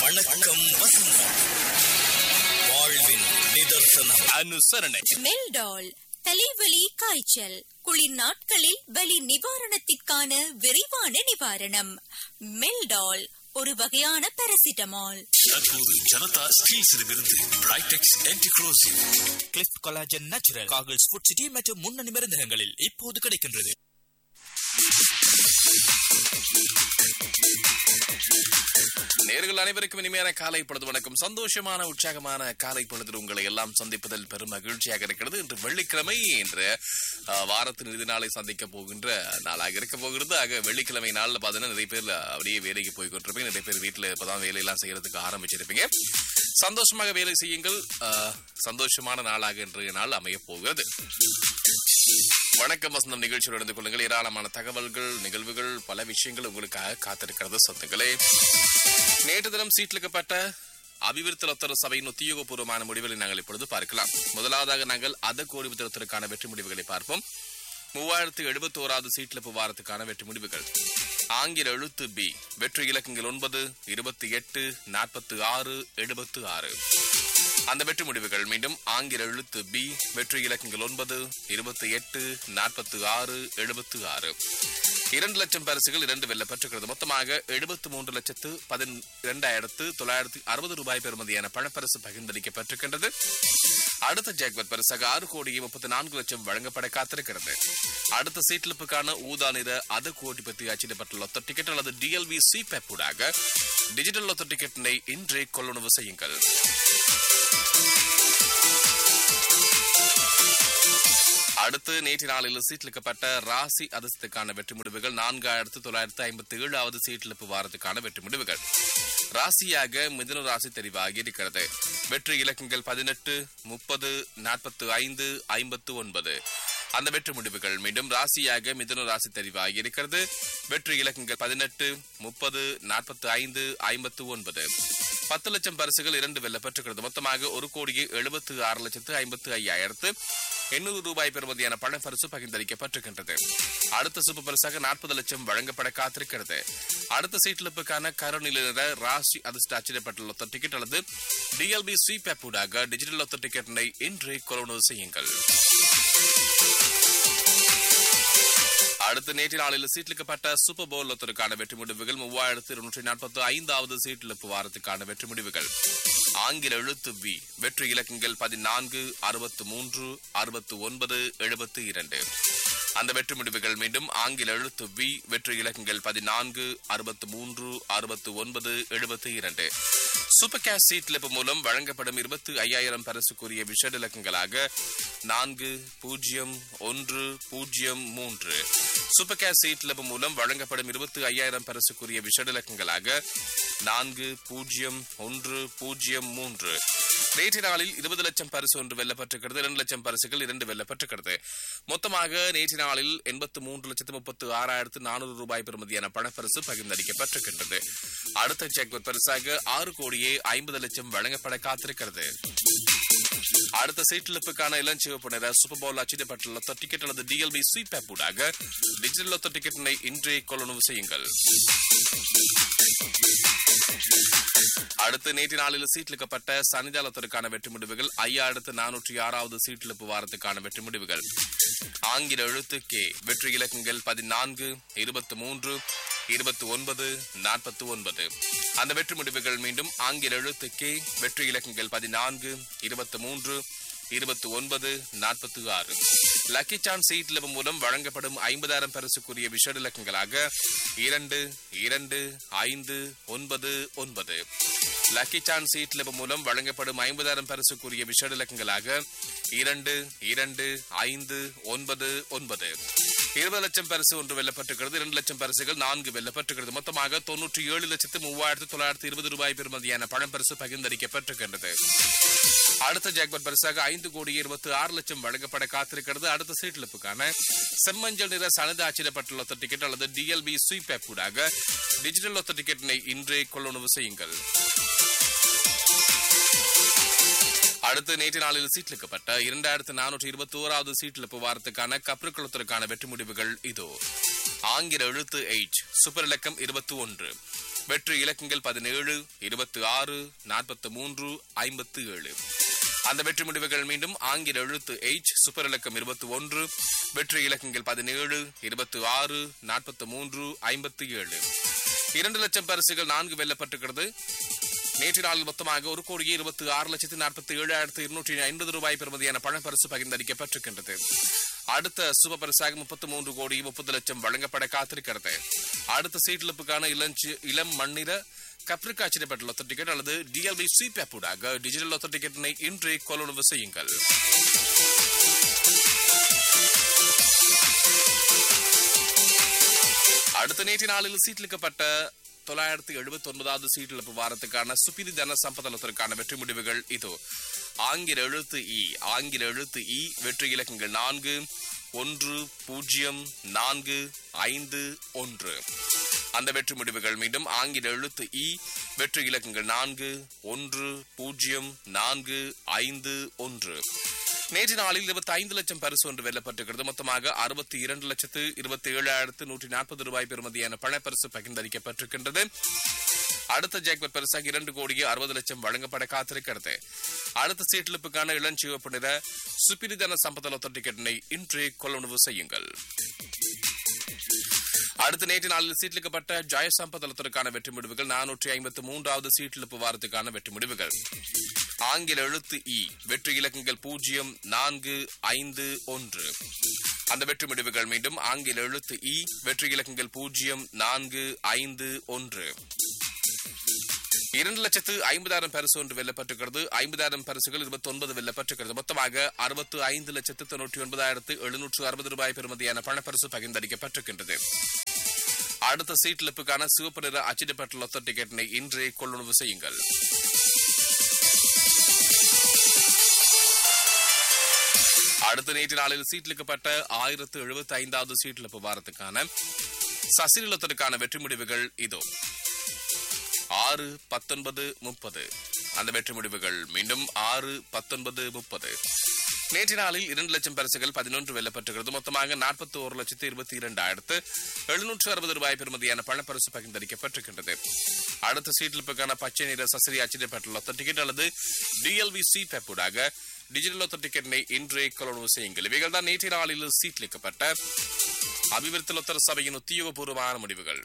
வணக்கம் வசந்தம் வாழ்வின் நிதர்சனம் அனுசரணை மெல்டால் தலைவலி காய்ச்சல் குளிர் நாட்களில் வலி நிவாரணத்திற்கான விரைவான நிவாரணம் மெல்டால் ஒரு வகையான பாராசிட்டமால் தற்போது ஜனதா ஸ்டீல்ஸிடமிருந்து Pridex anticorrosive cliff collagen natural காகிள்ஸ் ஃபுட் சிட்டி மற்றும் முன்னணி மருந்தகங்களில் இப்போது கிடைக்கின்றது நேர்கள் அனைவருக்கும் இனிமையான காலை பொழுது வணக்கம் சந்தோஷமான உற்சாகமான காலை பொழுது உங்களை எல்லாம் சந்திப்பதில் பெரும் மகிழ்ச்சியாக இருக்கிறது இன்று வெள்ளிக்கிழமை இன்று அஹ், வாரத்தின் இறுதி நாளை சந்திக்க போகின்ற நாளாக இருக்க போகிறது ஆக வெள்ளிக்கிழமை நாள்ல பாத்தீங்கன்னா நிறைய பேர் அப்படியே வேலைக்கு போய் கொண்டிருப்பீங்க நிறைய பேர் வீட்டுல இப்பதான் வேலையெல்லாம் செய்யறதுக்கு ஆரம்பிச்சிருப்பீங்க சந்தோஷமாக வேலை செய்யுங்கள் அஹ், சந்தோஷமான நாளாக இன்றைய நாள் அமைய போகிறது வணக்கம் வசந்தம் நிகழ்ச்சியில் நடந்து கொள்ளுங்கள் ஏராளமான தகவல்கள் நிகழ்வுகள் பல விஷயங்கள் உங்களுக்காக காத்திருக்கிறது சொந்தங்களே நேற்று தினம் சீட்லிக்கப்பட்ட அபிவிருத்தி லொத்தர சபையின் உத்தியோகபூர்வமான முடிவுகளை நாங்கள் இப்பொழுது பார்க்கலாம் முதலாவதாக நாங்கள் அத கோடி வித்திரத்திற்கான வெற்றி முடிவுகளை பார்ப்போம் மூவாயிரத்து எழுபத்தோராவது சீட்லிப்பு வாரத்துக்கான வெற்றி முடிவுகள் ஆங்கில எழுத்து பி வெற்றி இலக்கங்கள் ஒன்பது இருபத்தி எட்டு நாற்பத்தி ஆறு எழுபத்து ஆறு அந்த வெற்றி முடிவுகள் மீண்டும் ஆங்கில எழுத்து பி வெற்றி இலக்கங்கள் ஒன்பது இருபத்தி எட்டு நாற்பத்தி ஆறு எழுபத்து ஆறு இரண்டு லட்சம் பரிசுகள் இரண்டு வெல்ல பெற்றுக்கிறது மொத்தமாக எழுபத்து மூன்று லட்சத்து பதிரெண்டாயிரத்து தொள்ளாயிரத்தி அறுபது ரூபாய் பெறுமதியான பணப்பரிசு பகிர்ந்தளிக்கப்பட்டிருக்கின்றது அடுத்த ஜாக்வட் பரிசாக ஆறு கோடியே முப்பத்தி நான்கு லட்சம் வழங்கப்பட காத்திருக்கிறது அடுத்த சீட்லிப்புக்கான ஊதா நிற அது கோடி பற்றி அச்சிடப்பட்ட லொத்த டிக்கெட் அல்லது டிஎல்வி சி ஊடாக டிஜிட்டல் லொத்த டிக்கெட்டினை இன்றே கொள்ளுணவு செய்யுங்கள் அடுத்து நேற்று நாளில் சீட்லிக்கப்பட்ட ராசி அதிர்ஷ்டத்துக்கான வெற்றி முடிவுகள் நான்காயிரத்து தொள்ளாயிரத்து ஐம்பத்தி ஏழாவது சீட்லிப்பு வாரத்துக்கான வெற்றி முடிவுகள் ராசியாக மிதுன ராசி தெரிவாகி இருக்கிறது வெற்றி இலக்கங்கள் பதினெட்டு முப்பது நாற்பத்து ஐந்து ஐம்பத்து ஒன்பது அந்த வெற்றி முடிவுகள் மீண்டும் ராசியாக மிதுன ராசி தெரிவாகி இருக்கிறது வெற்றி இலக்கங்கள் பதினெட்டு முப்பது நாற்பத்து ஐந்து ஐம்பத்து ஒன்பது பத்து லட்சம் பரிசுகள் இரண்டு வெல்ல பெற்றுக்கிறது மொத்தமாக ஒரு கோடியே எழுபத்து ஆறு லட்சத்து ஐம்பத்து ஐயாயிரத்து எண்ணூறு ரூபாய் பெறுமதியான பணப்பரிசு பகிர்ந்தளிக்கப்பட்டிருக்கின்றது அடுத்த சூப்பர் பரிசாக நாற்பது லட்சம் வழங்கப்பட காத்திருக்கிறது அடுத்த சீட்லிப்புக்கான கருநில நிற ராசி அதிர்ஷ்ட அச்சிடப்பட்டுள்ள லொத்த டிக்கெட் அல்லது டிஎல்பி ஸ்வீப் ஊடாக டிஜிட்டல் லொத்த டிக்கெட்டினை இன்றே கொரோனா செய்யுங்கள் அடுத்து நேற்று நாளில் சீட்லிக்கப்பட்ட சூப்பர் போல் லொத்தருக்கான வெற்றி முடிவுகள் மூவாயிரத்து இருநூற்றி நாற்பத்தி ஐந்தாவது சீட்டிழப்பு வாரத்துக்கான வெற்றி முடிவுகள் ஆங்கில எழுத்து பி வெற்றி இலக்கங்கள் பதினான்கு அறுபத்து மூன்று அறுபத்து ஒன்பது எழுபத்து இரண்டு அந்த வெற்றி முடிவுகள் மீண்டும் ஆங்கில எழுத்து வி வெற்றி இலக்கங்கள் பதினான்கு அறுபத்து மூன்று அறுபத்து ஒன்பது எழுபத்து இரண்டு சூப்பர் கேஷ் சீட்லிப்பு மூலம் வழங்கப்படும் இருபத்தி ஐயாயிரம் பரிசுக்குரிய விஷட இலக்கங்களாக நான்கு பூஜ்ஜியம் ஒன்று பூஜ்ஜியம் மூன்று சூப்பர் கேஷ் சீட்லிப்பு மூலம் வழங்கப்படும் இருபத்தி ஐயாயிரம் பரிசுக்குரிய விஷட இலக்கங்களாக நான்கு பூஜ்ஜியம் ஒன்று பூஜ்ஜியம் மூன்று நேற்று நாளில் இருபது லட்சம் பரிசு ஒன்று வெல்லப்பட்டிருக்கிறது இரண்டு லட்சம் பரிசுகள் இரண்டு வெல்லப்பட்டிருக்கிறது மொத்தமாக நேற்று நாளில் எண்பத்து மூன்று லட்சத்து முப்பத்து ஆறாயிரத்து நானூறு ரூபாய் பெறுமதியான பணப்பரிசு பகிர்ந்தளிக்கப்பட்டிருக்கின்றது அடுத்த செக் பரிசாக ஆறு கோடியே ஐம்பது லட்சம் வழங்கப்பட காத்திருக்கிறது அடுத்த சீட்டிழப்புக்கான இளஞ்சிவப்பு நிற சூப்பர் பவுல் அச்சிடப்பட்டுள்ள லொத்த டிக்கெட் அல்லது டிஎல்பி ஸ்வீட் பேப் ஊடாக டிஜிட்டல் லொத்த டிக்கெட்டினை இன்றே கொள்ளுணவு செய்யுங்கள் அடுத்து நேற்று நாளில் சீட்லிக்கப்பட்ட சனிதாளத்திற்கான வெற்றி முடிவுகள் ஐயாயிரத்து நானூற்றி ஆறாவது சீட்டிழப்பு வாரத்துக்கான வெற்றி முடிவுகள் ஆங்கில எழுத்து கே வெற்றி இலக்கங்கள் பதினான்கு இருபத்தி மூன்று இருபத்தி ஒன்பது நாற்பத்தி ஒன்பது அந்த வெற்றி முடிவுகள் மீண்டும் ஆங்கில எழுத்து கே வெற்றி இலக்கங்கள் பதினான்கு இருபத்தி மூன்று இருபத்தி ஒன்பது நாற்பத்தி ஆறு லக்கி சான் சீட் லெவ மூலம் வழங்கப்படும் ஐம்பதாயிரம் பரிசுக்குரிய விஷட இலக்கங்களாக இரண்டு இரண்டு ஐந்து ஒன்பது ஒன்பது லக்கி சான் சீட் லெவ மூலம் வழங்கப்படும் ஐம்பதாயிரம் பரிசுக்குரிய விஷட இலக்கங்களாக இரண்டு இரண்டு ஐந்து ஒன்பது ஒன்பது இருபது லட்சம் பரிசு ஒன்று வெல்லப்பட்டிருக்கிறது இரண்டு லட்சம் பரிசுகள் நான்கு வெல்லப்பட்டிருக்கிறது மொத்தமாக தொன்னூற்றி ஏழு லட்சத்து மூவாயிரத்து தொள்ளாயிரத்து இருபது ரூபாய் பெறுமதியான பணப்பரிசு பகிர்ந்தளிக்கப்பட்டிருக்கின்றது அடுத்த ஜாக்பாட் பரிசாக ஐந்து கோடி இருபத்தி ஆறு லட்சம் வழங்கப்பட காத்திருக்கிறது அடுத்த சீட்டிழப்புக்கான செம்மஞ்சள் நிற சனது அச்சிடப்பட்டுள்ள ஒத்த டிக்கெட் அல்லது டிஎல்பி ஸ்வீப் ஆப் ஊடாக டிஜிட்டல் ஒத்த டிக்கெட்டினை இன்றே கொள்ளுணவு செய்யுங்கள் அடுத்து நேற்று நாளில் சீட்லிக்கப்பட்ட இரண்டாயிரத்து நானூற்றி இருபத்தி ஓராவது சீட்டிழப்பு வாரத்துக்கான கப்ருக்குளத்திற்கான வெற்றி முடிவுகள் இதோ ஆங்கில எழுத்து எயிட் சூப்பர் இலக்கம் இருபத்தி ஒன்று வெற்றி இலக்கங்கள் பதினேழு இருபத்தி ஆறு நாற்பத்தி மூன்று ஐம்பத்து ஏழு அந்த வெற்றி முடிவுகள் மீண்டும் ஆங்கில எழுத்து எச் சூப்பர் இலக்கம் இருபத்தி ஒன்று வெற்றி இலக்கங்கள் பதினேழு இருபத்தி ஆறு நாற்பத்தி மூன்று ஐம்பத்தி ஏழு இரண்டு லட்சம் பரிசுகள் நான்கு வெல்லப்பட்டிருக்கிறது நேற்று நாளில் மொத்தமாக ஒரு கோடியே இருபத்தி ஆறு லட்சத்தி நாற்பத்தி ஏழாயிரத்தி இருநூற்றி ஐம்பது ரூபாய் பெறுமதியான பணப்பரிசு பகிர்ந்தளிக்கப்பட்டிருக்கின்றது அடுத்த சுப பரிசாக முப்பத்தி மூன்று கோடி முப்பது லட்சம் வழங்கப்பட காத்திருக்கிறது அடுத்த சீட்லிப்புக்கான இளஞ்சி இளம் மண்ணிற கப்ரிக்கா அச்சிடப்பட்ட லொத்த டிக்கெட் அல்லது டிஎல்பி சிபேப் ஊடாக டிஜிட்டல் லொத்த டிக்கெட்டினை இன்றே கொள்ளுணர்வு செய்யுங்கள் அடுத்த நேற்று நாளில் சீட்லிக்கப்பட்ட தொள்ளாயிரத்தி எழுபத்தி ஒன்பதாவது சீட்டிழப்பு வாரத்துக்கான சுப்பிரி தன சம்பதனத்திற்கான வெற்றி முடிவுகள் இதோ ஆங்கில எழுத்து இ ஆங்கில எழுத்து இ வெற்றி இலக்கங்கள் நான்கு ஒன்று பூஜ்ஜியம் நான்கு ஐந்து ஒன்று அந்த வெற்றி முடிவுகள் மீண்டும் ஆங்கில எழுத்து இ வெற்றி இலக்கங்கள் நான்கு ஒன்று பூஜ்ஜியம் நான்கு ஐந்து ஒன்று நேற்று நாளில் இருபத்தி ஐந்து லட்சம் பரிசு ஒன்று வெல்லப்பட்டிருக்கிறது மொத்தமாக அறுபத்தி இரண்டு லட்சத்து இருபத்தி ஏழாயிரத்து நூற்றி நாற்பது ரூபாய் பெறுமதியான பணப்பரிசு பகிர்ந்தளிக்கப்பட்டிருக்கின்றது அடுத்த ஜாக்பட் பரிசாக இரண்டு கோடியே அறுபது லட்சம் வழங்கப்பட காத்திருக்கிறது அடுத்த சீட்டிழப்புக்கான இளஞ்சிவப்பு நிற சுப்பிரிதன சம்பத லொத்த டிக்கெட்டினை இன்றே கொள்ளுணர்வு செய்யுங்கள் அடுத்த நேற்று நாளில் சீட்லிக்கப்பட்ட ஜெயசம்பதளத்திற்கான வெற்றி முடிவுகள் நானூற்றி ஐம்பத்து மூன்றாவது சீட்டிழப்பு வாரத்துக்கான வெற்றி முடிவுகள் ஆங்கில எழுத்து இ வெற்றி இலக்கங்கள் பூஜ்ஜியம் நான்கு ஐந்து ஒன்று அந்த வெற்றி முடிவுகள் மீண்டும் ஆங்கில எழுத்து இ வெற்றி இலக்கங்கள் பூஜ்ஜியம் நான்கு ஐந்து ஒன்று இரண்டு லட்சத்து ஐம்பதாயிரம் பரிசு ஒன்று வெல்லப்பட்டிருக்கிறது ஐம்பதாயிரம் பரிசுகள் இருபத்தி ஒன்பது வெல்லப்பட்டிருக்கிறது மொத்தமாக அறுபத்து ஐந்து லட்சத்து தொன்னூற்றி ஒன்பதாயிரத்து எழுநூற்று அறுபது ரூபாய் பெறுமதியான பணப்பரிசு பகிர்ந்தளிக்கப்பட்டிருக்கின்றது அடுத்த சீட்லிப்புக்கான சிவப்பு நிற அச்சிடப்பட்ட லொத்த டிக்கெட்டினை இன்றே கொள்ளுணர்வு செய்யுங்கள் அடுத்த நேற்று நாளில் சீட்லிக்கப்பட்ட ஆயிரத்து எழுபத்தி ஐந்தாவது சீட்லிப்பு வாரத்துக்கான சசிலத்திற்கான வெற்றி முடிவுகள் இதோ ஆறு பத்தொன்பது முப்பது அந்த வெற்றி முடிவுகள் மீண்டும் ஆறு பத்தொன்பது முப்பது நேற்று நாளில் இரண்டு லட்சம் பரிசுகள் பதினொன்று வெல்லப்பட்டிருக்கிறது மொத்தமாக நாற்பத்தி ஒரு லட்சத்து இருபத்தி இரண்டாயிரத்து எழுநூற்று அறுபது ரூபாய் பெறுமதியான பணப்பரிசு பகிர்ந்தளிக்கப்பட்டிருக்கின்றது அடுத்த சீட்டிலுக்கான பச்சை நிற சசிரி அச்சிடப்பட்ட லொத்த டிக்கெட் அல்லது டிஎல்வி சி பெப்பூடாக டிஜிட்டல் லொத்த டிக்கெட்டினை இன்றே கொள்வனவு செய்யுங்கள் இவைகள் தான் நேற்றைய நாளில் சீட்லிக்கப்பட்ட அபிவிருத்தி லொத்தர் சபையின் உத்தியோகபூர்வமான முடிவுகள்